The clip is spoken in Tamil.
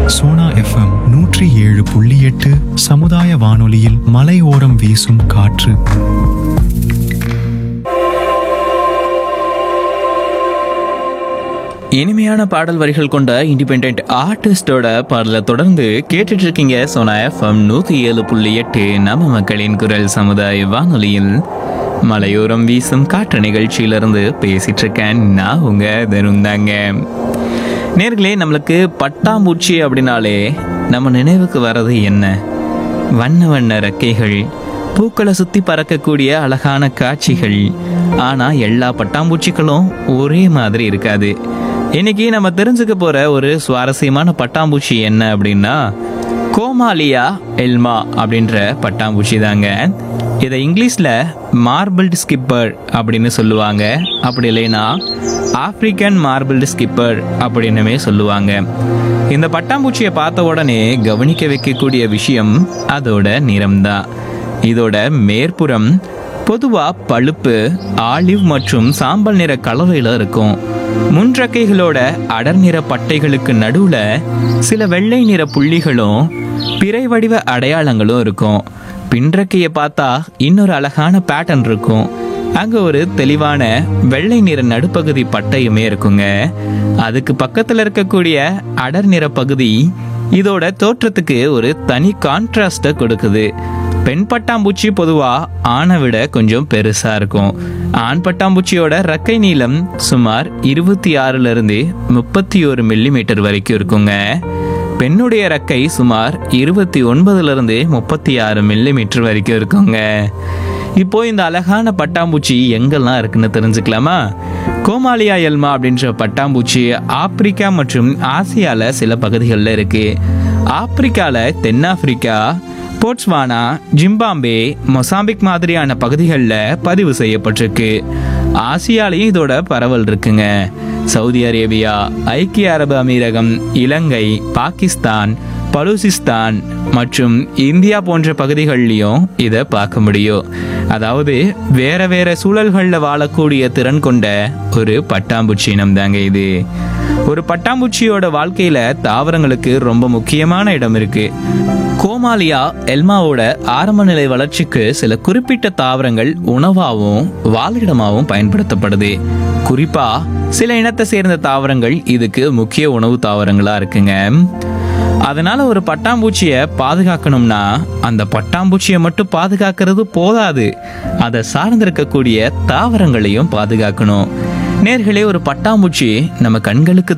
சோனா எஃப்எம் நூற்றி ஏழு புள்ளி எட்டு சமுதாய வானொலியில் மலையோரம் வீசும் காற்று இனிமையான பாடல் வரிகள் கொண்ட இண்டிபெண்ட் ஆர்டிஸ்டோட பாடலை தொடர்ந்து கேட்டுட்டு இருக்கீங்க சோனா எஃப்எம் நூத்தி ஏழு புள்ளி எட்டு நம்ம மக்களின் குரல் சமுதாய வானொலியில் மலையோரம் வீசும் காற்று நிகழ்ச்சியிலிருந்து பேசிட்டு இருக்கேன் நான் உங்க தருந்தாங்க நேர்களே நம்மளுக்கு பட்டாம்பூச்சி அப்படின்னாலே நம்ம நினைவுக்கு வர்றது என்ன வண்ண வண்ண ரெக்கைகள் பூக்களை சுத்தி பறக்கக்கூடிய அழகான காட்சிகள் ஆனா எல்லா பட்டாம்பூச்சிகளும் ஒரே மாதிரி இருக்காது இன்னைக்கு நம்ம தெரிஞ்சுக்க போற ஒரு சுவாரஸ்யமான பட்டாம்பூச்சி என்ன அப்படின்னா கோமாலியா எல்மா அப்படின்ற பட்டாம்பூச்சி தாங்க இதை இங்கிலீஷ்ல மார்பிள்டு ஸ்கிப்பர் அப்படின்னு சொல்லுவாங்க அப்படி இல்லைன்னா ஆப்பிரிக்கன் மார்பிள்டு ஸ்கிப்பர் அப்படின்னுமே சொல்லுவாங்க இந்த பட்டாம்பூச்சியை பார்த்த உடனே கவனிக்க வைக்கக்கூடிய விஷயம் அதோட நிறம்தான் இதோட மேற்புறம் பொதுவா பழுப்பு ஆலிவ் மற்றும் சாம்பல் நிற கலவையில இருக்கும் முன்றக்கைகளோட அடர் நிற பட்டைகளுக்கு நடுவுல சில வெள்ளை நிற புள்ளிகளும் பிறை வடிவ அடையாளங்களும் இருக்கும் பின்றக்கையை பார்த்தா இன்னொரு அழகான பேட்டர்ன் இருக்கும் அங்க ஒரு தெளிவான வெள்ளை நிற நடுப்பகுதி பட்டையுமே இருக்குங்க அதுக்கு பக்கத்துல இருக்கக்கூடிய அடர் நிற பகுதி இதோட தோற்றத்துக்கு ஒரு தனி கான்ட்ராஸ்ட கொடுக்குது பெண் பட்டாம்பூச்சி பொதுவா ஆணை விட கொஞ்சம் பெருசா இருக்கும் ஆண் பட்டாம்பூச்சியோட ரெக்கை நீளம் சுமார் இருபத்தி ஆறுல இருந்து முப்பத்தி ஒரு மில்லிமீட்டர் வரைக்கும் இருக்குங்க பெண்ணுடைய ரெக்கை சுமார் இருபத்தி ஒன்பதுல இருந்து முப்பத்தி ஆறு மில்லிமீட்டர் வரைக்கும் இருக்குங்க இப்போ இந்த அழகான பட்டாம்பூச்சி எங்கெல்லாம் இருக்குன்னு தெரிஞ்சுக்கலாமா கோமாலியா எல்மா அப்படின்ற பட்டாம்பூச்சி ஆப்பிரிக்கா மற்றும் ஆசியால சில பகுதிகளில் இருக்கு ஆப்பிரிக்கால தென்னாப்பிரிக்கா போட்ஸ்வானா ஜிம்பாம்பே மொசாம்பிக் மாதிரியான பகுதிகளில் பதிவு செய்யப்பட்டிருக்கு ஆசியாலையும் இதோட பரவல் இருக்குங்க சவுதி அரேபியா ஐக்கிய அரபு அமீரகம் இலங்கை பாகிஸ்தான் பலூசிஸ்தான் மற்றும் இந்தியா போன்ற பகுதிகள்லையும் இதை பார்க்க முடியும் அதாவது வேற வேற சூழல்களில் வாழக்கூடிய திறன் கொண்ட ஒரு பட்டாம்பூச்சி இனம் தாங்க இது ஒரு பட்டாம்பூச்சியோட வாழ்க்கையில தாவரங்களுக்கு ரொம்ப முக்கியமான இடம் இருக்கு கோமாலியா எல்மாவோட ஆரம்ப நிலை வளர்ச்சிக்கு சில குறிப்பிட்ட தாவரங்கள் உணவாகவும் வாழிடமாகவும் பயன்படுத்தப்படுது குறிப்பா சில இனத்தை சேர்ந்த தாவரங்கள் இதுக்கு முக்கிய உணவு தாவரங்களா இருக்குங்க அதனால ஒரு பட்டாம்பூச்சியை பாதுகாக்கணும்னா அந்த பட்டாம்பூச்சியை மட்டும் பாதுகாக்கிறது போதாது அதை சார்ந்திருக்கக்கூடிய தாவரங்களையும் பாதுகாக்கணும் நேர்களே ஒரு பட்டாம்பூச்சி நம்ம கண்களுக்கு